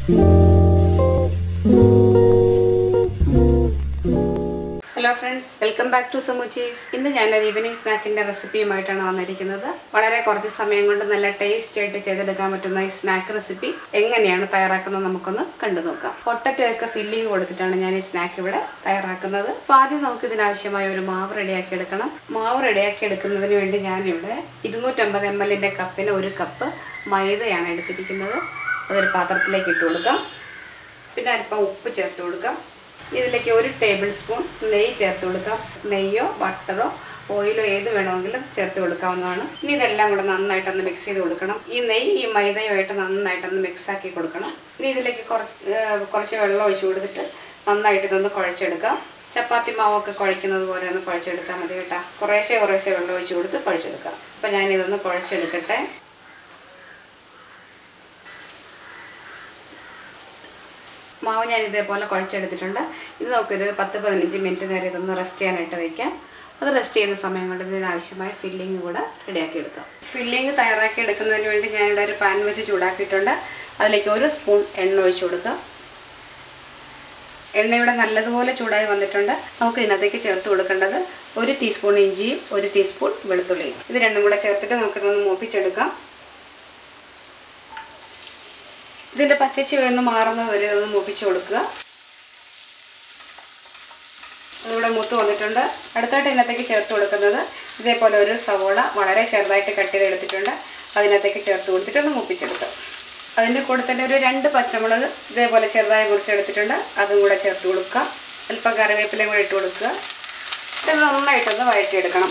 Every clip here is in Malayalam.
hello friends welcome back to സമൂച്ചീസ് ഇന്ന് ഞാനൊരു ഈവനിങ് സ്നാക്കിന്റെ റെസിപ്പിയുമായിട്ടാണ് വന്നിരിക്കുന്നത് വളരെ കുറച്ച് സമയം കൊണ്ട് നല്ല ടേസ്റ്റി ആയിട്ട് ചെയ്തെടുക്കാൻ പറ്റുന്ന ഈ സ്നാക്ക് റെസിപ്പി എങ്ങനെയാണ് തയ്യാറാക്കുന്നത് നമുക്കൊന്ന് കണ്ടു നോക്കാം പൊട്ടറ്റോ ഒക്കെ ഫില്ലിങ് കൊടുത്തിട്ടാണ് ഞാൻ ഈ സ്നാക്ക് ഇവിടെ തയ്യാറാക്കുന്നത് അപ്പോൾ ആദ്യം നമുക്ക് ഇതിനാവശ്യമായ ഒരു മാവ് റെഡിയാക്കി എടുക്കണം മാവ് റെഡിയാക്കി എടുക്കുന്നതിന് വേണ്ടി ഞാനിവിടെ ഇരുന്നൂറ്റമ്പത് എം എല്ലിന്റെ കപ്പിന് ഒരു കപ്പ് മൈദയാണ് എടുത്തിരിക്കുന്നത് അതൊരു പാത്രത്തിലേക്ക് ഇട്ട് കൊടുക്കാം പിന്നെ അല്പം ഉപ്പ് ചേർത്ത് കൊടുക്കാം ഇതിലേക്ക് ഒരു ടേബിൾ സ്പൂൺ നെയ്യ് ചേർത്ത് കൊടുക്കാം നെയ്യോ ബട്ടറോ ഓയിലോ ഏത് വേണമെങ്കിലും ചേർത്ത് കൊടുക്കാവുന്നതാണ് ഇനി ഇതെല്ലാം കൂടെ നന്നായിട്ടൊന്ന് മിക്സ് ചെയ്ത് കൊടുക്കണം ഈ നെയ്യ് ഈ മൈദയുമായിട്ട് നന്നായിട്ടൊന്ന് മിക്സ് ആക്കി കൊടുക്കണം ഇനി ഇതിലേക്ക് കുറച്ച് ഏർ കുറച്ച് വെള്ളം ഒഴിച്ചു കൊടുത്തിട്ട് നന്നായിട്ട് ഇതൊന്ന് കുഴച്ചെടുക്കാം ചപ്പാത്തി മാവൊക്കെ കുഴയ്ക്കുന്നത് പോലെ ഒന്ന് കുഴച്ചെടുത്താൽ മതി കേട്ടോ കുറേശ്ശെ കുറേശ്ശെ വെള്ളം ഒഴിച്ചു കൊടുത്ത് കുഴച്ചെടുക്കാം അപ്പം ഞാനിതൊന്ന് കുഴച്ചെടുക്കട്ടെ മാവ് ഞാൻ ഇതേപോലെ കുഴച്ചെടുത്തിട്ടുണ്ട് ഇത് നമുക്കൊരു പത്ത് പതിനഞ്ച് മിനിറ്റ് നേരം ഇതൊന്ന് റെസ്റ്റ് ചെയ്യാനായിട്ട് വയ്ക്കാം അത് റെസ്റ്റ് ചെയ്യുന്ന സമയം കൊണ്ട് ഇതിനാവശ്യമായ ഫില്ലിങ് കൂടെ റെഡിയാക്കി എടുക്കാം ഫില്ലിങ് തയ്യാറാക്കി എടുക്കുന്നതിന് വേണ്ടി ഞാനിവിടെ ഒരു പാൻ വെച്ച് ചൂടാക്കിയിട്ടുണ്ട് അതിലേക്ക് ഒരു സ്പൂൺ എണ്ണ ഒഴിച്ചു കൊടുക്കാം എണ്ണ ഇവിടെ നല്ലതുപോലെ ചൂടായി വന്നിട്ടുണ്ട് നമുക്ക് ഇതിനകത്തേക്ക് ചേർത്ത് കൊടുക്കേണ്ടത് ഒരു ടീസ്പൂൺ ഇഞ്ചിയും ഒരു ടീസ്പൂൺ വെളുത്തുള്ളിയും ഇത് രണ്ടും കൂടെ ചേർത്തിട്ട് നമുക്കിതൊന്ന് മൂപ്പിച്ചെടുക്കാം ഇതിൻ്റെ പച്ചച്ചുവയൊന്ന് മാറുന്നത് വരെ ഇതൊന്ന് മൂപ്പിച്ച് കൊടുക്കുക അതിവിടെ മൂത്ത് വന്നിട്ടുണ്ട് അടുത്തായിട്ട് ഇതിനകത്തേക്ക് ചേർത്ത് കൊടുക്കുന്നത് ഇതേപോലെ ഒരു സവോള വളരെ ചെറുതായിട്ട് കട്ട് ചെയ്തെടുത്തിട്ടുണ്ട് അതിനകത്തേക്ക് ചേർത്ത് കൊടുത്തിട്ട് ഒന്ന് മൂപ്പിച്ചെടുക്കുക അതിൻ്റെ കൂടെ തന്നെ ഒരു രണ്ട് പച്ചമുളക് ഇതേപോലെ ചെറുതായി മുറിച്ചെടുത്തിട്ടുണ്ട് അതും കൂടെ ചേർത്ത് കൊടുക്കുക അല്പം കറിവേപ്പിലയും കൂടെ ഇട്ട് കൊടുക്കുക ഇത് നന്നായിട്ടൊന്ന് വഴറ്റിയെടുക്കണം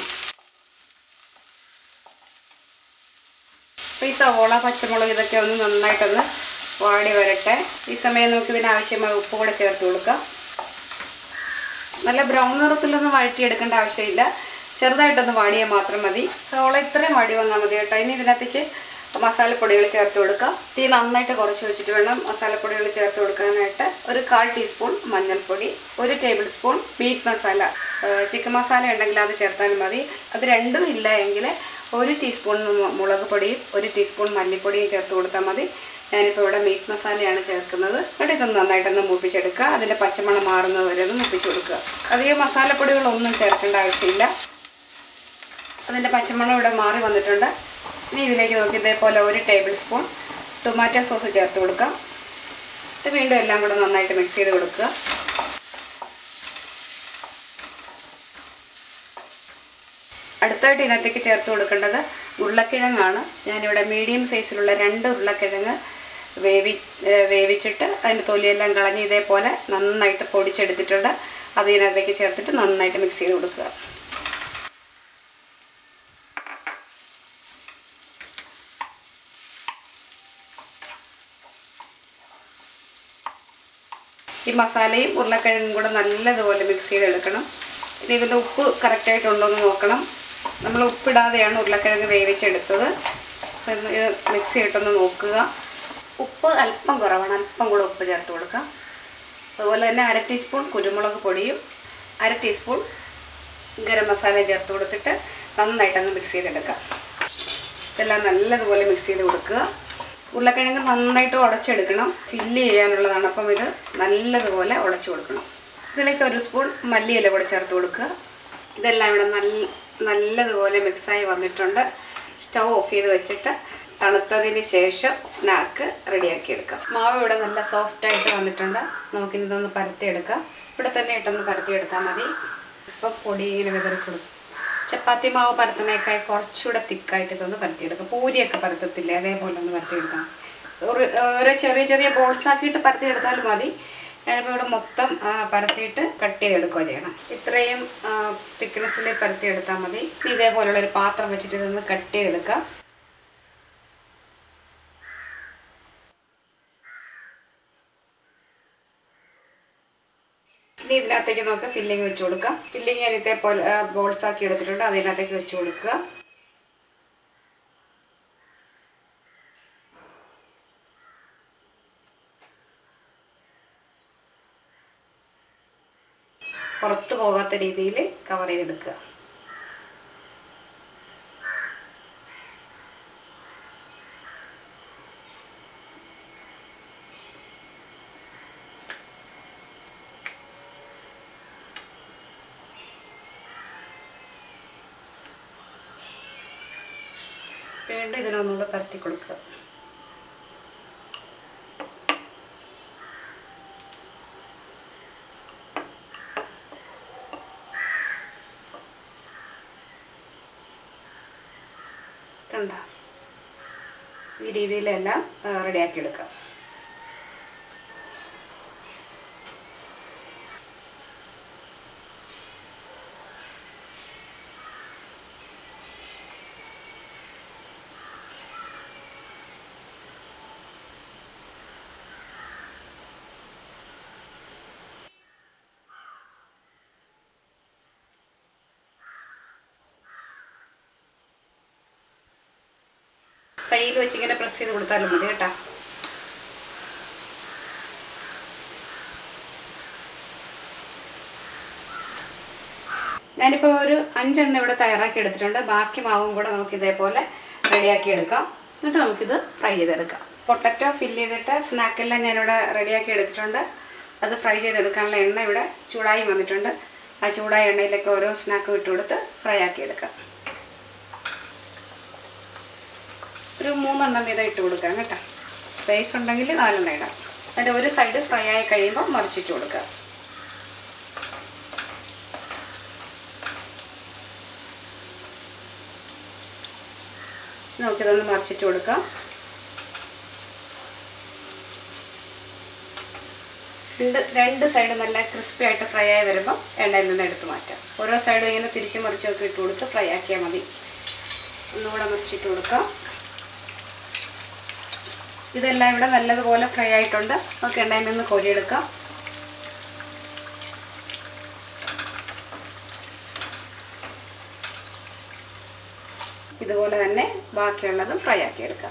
അപ്പോൾ ഈ സവോള പച്ചമുളക് ഇതൊക്കെ ഒന്ന് നന്നായിട്ടൊന്ന് വാടി വരട്ടെ ഈ സമയം നമുക്ക് ഇതിന് ആവശ്യമായ ഉപ്പ് കൂടെ ചേർത്ത് കൊടുക്കാം നല്ല ബ്രൗൺ നിറത്തിലൊന്നും വഴറ്റിയെടുക്കേണ്ട ആവശ്യമില്ല ചെറുതായിട്ടൊന്ന് വാടിയാൽ മാത്രം മതി സവോള ഇത്രയും വാടി വന്നാൽ മതി കേട്ടോ ഇനി ഇതിനകത്തേക്ക് മസാലപ്പൊടികൾ ചേർത്ത് കൊടുക്കാം തീ നന്നായിട്ട് കുറച്ച് വെച്ചിട്ട് വേണം മസാലപ്പൊടികൾ ചേർത്ത് കൊടുക്കാനായിട്ട് ഒരു കാൽ ടീസ്പൂൺ മഞ്ഞൾപ്പൊടി ഒരു table spoon meat masala chicken masala ഉണ്ടെങ്കിൽ അത് ചേർത്താൽ മതി അത് രണ്ടും ഇല്ല എങ്കിൽ ഒരു ടീസ്പൂൺ മുളക് പൊടിയും ഒരു ടീസ്പൂൺ മല്ലിപ്പൊടിയും ചേർത്ത് കൊടുത്താൽ മതി ഞാനിപ്പോൾ ഇവിടെ മീറ്റ് മസാലയാണ് ചേർക്കുന്നത് എന്നിട്ട് ഇതൊന്ന് നന്നായിട്ടൊന്ന് മൂപ്പിച്ചെടുക്കുക അതിൻ്റെ പച്ചമണം മാറുന്നത് വരെ ഒന്ന് മൂപ്പിച്ച് കൊടുക്കുക അധികം മസാലപ്പൊടികളൊന്നും ചേർക്കേണ്ട ആവശ്യമില്ല അതിൻ്റെ പച്ചമണം ഇവിടെ മാറി വന്നിട്ടുണ്ട് ഇനി ഇതിലേക്ക് നോക്കി ഇതേപോലെ ഒരു ടേബിൾ സ്പൂൺ ടൊമാറ്റോ സോസ് ചേർത്ത് കൊടുക്കാം എന്നിട്ട് വീണ്ടും എല്ലാം കൂടെ നന്നായിട്ട് മിക്സ് ചെയ്ത് കൊടുക്കുക അടുത്തായിട്ട് ഇതിനകത്തേക്ക് ചേർത്ത് കൊടുക്കേണ്ടത് ഉരുളക്കിഴങ്ങാണ് ഞാനിവിടെ മീഡിയം സൈസിലുള്ള രണ്ട് ഉരുളക്കിഴങ്ങ് വേവി ഏഹ് വേവിച്ചിട്ട് അതിൻ്റെ തൊലിയെല്ലാം കളഞ്ഞ് ഇതേപോലെ നന്നായിട്ട് പൊടിച്ചെടുത്തിട്ടുണ്ട് അത് ഇതിനകത്തേക്ക് ചേർത്തിട്ട് നന്നായിട്ട് മിക്സ് ചെയ്ത് കൊടുക്കുക ഈ മസാലയും ഉരുളക്കിഴങ്ങും കൂടെ നല്ലതുപോലെ മിക്സ് ചെയ്തെടുക്കണം ഇനി ഇതിൻ്റെ ഉപ്പ് കറക്റ്റായിട്ടുണ്ടോ എന്ന് നോക്കണം നമ്മൾ ഉപ്പിടാതെയാണ് ഉരുളക്കിഴങ്ങ് വേവിച്ചെടുത്തത് അപ്പം ഇത് ഇത് മിക്സ് ചെയ്തിട്ടൊന്ന് നോക്കുക ഉപ്പ് അല്പം കുറവാണ് അല്പം കൂടെ ഉപ്പ് ചേർത്ത് കൊടുക്കാം അതുപോലെ തന്നെ അര ടീസ്പൂൺ കുരുമുളക് പൊടിയും അര ടീസ്പൂൺ ഗരം മസാലയും ചേർത്ത് കൊടുത്തിട്ട് നന്നായിട്ടൊന്ന് മിക്സ് ചെയ്തെടുക്കാം ഇതെല്ലാം നല്ലതുപോലെ മിക്സ് ചെയ്ത് കൊടുക്കുക ഉരുളക്കിഴങ്ങ് നന്നായിട്ട് ഉടച്ചെടുക്കണം ഫില്ല് ചെയ്യാനുള്ളതാണ് അപ്പം ഇത് നല്ലതുപോലെ ഉടച്ചു കൊടുക്കണം ഇതിലേക്ക് ഒരു സ്പൂൺ മല്ലിയില കൂടെ ചേർത്ത് കൊടുക്കുക ഇതെല്ലാം ഇവിടെ നല്ല നല്ലതുപോലെ മിക്സായി വന്നിട്ടുണ്ട് സ്റ്റൗ ഓഫ് ചെയ്ത് വെച്ചിട്ട് തണുത്തതിന് ശേഷം സ്നാക്ക് റെഡിയാക്കി എടുക്കാം മാവ് ഇവിടെ നല്ല സോഫ്റ്റ് ആയിട്ട് വന്നിട്ടുണ്ട് നമുക്കിനി ഇതൊന്ന് പരത്തിയെടുക്കാം ഇവിടെ തന്നെ ഇട്ടൊന്ന് പരത്തിയെടുത്താൽ മതി ഇപ്പം പൊടി ഇങ്ങനെ വിതറി കൊടുക്കും ചപ്പാത്തി മാവ് പരത്തുന്നേക്കായി കുറച്ചുകൂടെ തിക്കായിട്ട് ഇതൊന്ന് പരത്തിയെടുക്കാം പൂരിയൊക്കെ പരത്തത്തില്ലേ അതേപോലെ ഒന്ന് പരത്തിയെടുക്കാം ഒരു ഓരോ ചെറിയ ചെറിയ ബോൾസ് ആക്കിയിട്ട് പരത്തിയെടുത്താലും മതി ഞാനിപ്പോൾ ഇവിടെ മൊത്തം ആ, പരത്തിയിട്ട് കട്ട് ചെയ്തെടുക്കുക ചെയ്യണം ഇത്രയും തിക്നെസ്സിൽ പരത്തിയെടുത്താൽ മതി ഇനി ഇതേപോലുള്ള ഒരു പാത്രം വെച്ചിട്ട് ഇതൊന്ന് കട്ട് ചെയ്തെടുക്കാം ഇനി ഇതിനകത്തേക്ക് നമുക്ക് ഫില്ലിങ് വെച്ച് കൊടുക്കാം ഫില്ലിങ് ഞാൻ ഇതേപോലെ ബോൾസ് ആക്കി എടുത്തിട്ടുണ്ട് അതിനകത്തേക്ക് വെച്ച് കൊടുക്കുക പുറത്തു പോകാത്ത രീതിയിൽ കവർ ചെയ്തെടുക്കുക വീണ്ടും ഇതിനൊന്നുകൂടെ പരത്തി കൊടുക്കുക കണ്ടോ ഈ രീതിയിലെല്ലാം റെഡിയാക്കി എടുക്കാം കയ്യിൽ വെച്ച് ഇങ്ങനെ പ്രസ് ചെയ്ത് കൊടുത്താലും മതി കേട്ടോ ഞാനിപ്പോൾ ഒരു അഞ്ചെണ്ണം ഇവിടെ തയ്യാറാക്കി എടുത്തിട്ടുണ്ട് ബാക്കി മാവും കൂടെ നമുക്ക് ഇതേപോലെ റെഡിയാക്കി എടുക്കാം എന്നിട്ട് നമുക്കിത് ഫ്രൈ ചെയ്തെടുക്കാം പൊട്ടറ്റോ ഫില്ല് ചെയ്തിട്ട് സ്നാക്കെല്ലാം ഞാനിവിടെ റെഡിയാക്കി എടുത്തിട്ടുണ്ട് അത് ഫ്രൈ ചെയ്തെടുക്കാനുള്ള എണ്ണ ഇവിടെ ചൂടായി വന്നിട്ടുണ്ട് ആ ചൂടായ എണ്ണയിലേക്ക് ഓരോ സ്നാക്കും ഇട്ട് കൊടുത്ത് ഫ്രൈ ആക്കി എടുക്കാം ഒരു മൂന്നെണ്ണം വീതം ഇട്ട് കൊടുക്കാം കേട്ടോ സ്പേസ് ഉണ്ടെങ്കിൽ നാലെണ്ണം ഇടാം അതിൻ്റെ ഒരു സൈഡ് ഫ്രൈ ആയി കഴിയുമ്പോൾ മറിച്ചിട്ട് കൊടുക്കുക നമുക്കിതൊന്ന് മറിച്ചിട്ട് കൊടുക്കാം രണ്ട് രണ്ട് സൈഡ് നല്ല ക്രിസ്പി ആയിട്ട് ഫ്രൈ ആയി വരുമ്പോൾ എണ്ണയിൽ നിന്ന് എടുത്ത് മാറ്റാം ഓരോ സൈഡും ഇങ്ങനെ തിരിച്ച് മറിച്ചൊക്കെ ഇട്ട് കൊടുത്ത് ഫ്രൈ ആക്കിയാൽ മതി ഒന്നുകൂടെ മറിച്ചിട്ട് കൊടുക്കാം ഇതെല്ലാം ഇവിടെ നല്ലതുപോലെ ഫ്രൈ ആയിട്ടുണ്ട് നമുക്ക് എണ്ണയിൽ നിന്ന് കോരിയെടുക്കാം ഇതുപോലെ തന്നെ ബാക്കിയുള്ളത് ഫ്രൈ ആക്കി എടുക്കാം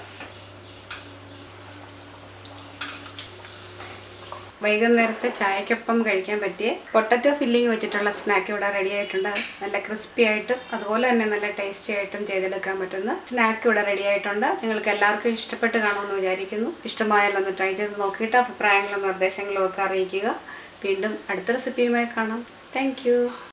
വൈകുന്നേരത്തെ ചായക്കൊപ്പം കഴിക്കാൻ പറ്റിയ പൊട്ടറ്റോ ഫില്ലിങ് വെച്ചിട്ടുള്ള സ്നാക്ക് ഇവിടെ റെഡി ആയിട്ടുണ്ട് നല്ല ക്രിസ്പി ആയിട്ടും അതുപോലെ തന്നെ നല്ല ടേസ്റ്റി ആയിട്ടും ചെയ്തെടുക്കാൻ പറ്റുന്ന സ്നാക്ക് ഇവിടെ റെഡി ആയിട്ടുണ്ട് നിങ്ങൾക്ക് എല്ലാവർക്കും ഇഷ്ടപ്പെട്ട് കാണുമെന്ന് വിചാരിക്കുന്നു ഇഷ്ടമായാലും ഒന്ന് ട്രൈ ചെയ്ത് നോക്കിയിട്ട് അഭിപ്രായങ്ങളും നിർദ്ദേശങ്ങളും ഒക്കെ അറിയിക്കുക വീണ്ടും അടുത്ത റെസിപ്പിയുമായി കാണാം താങ്ക്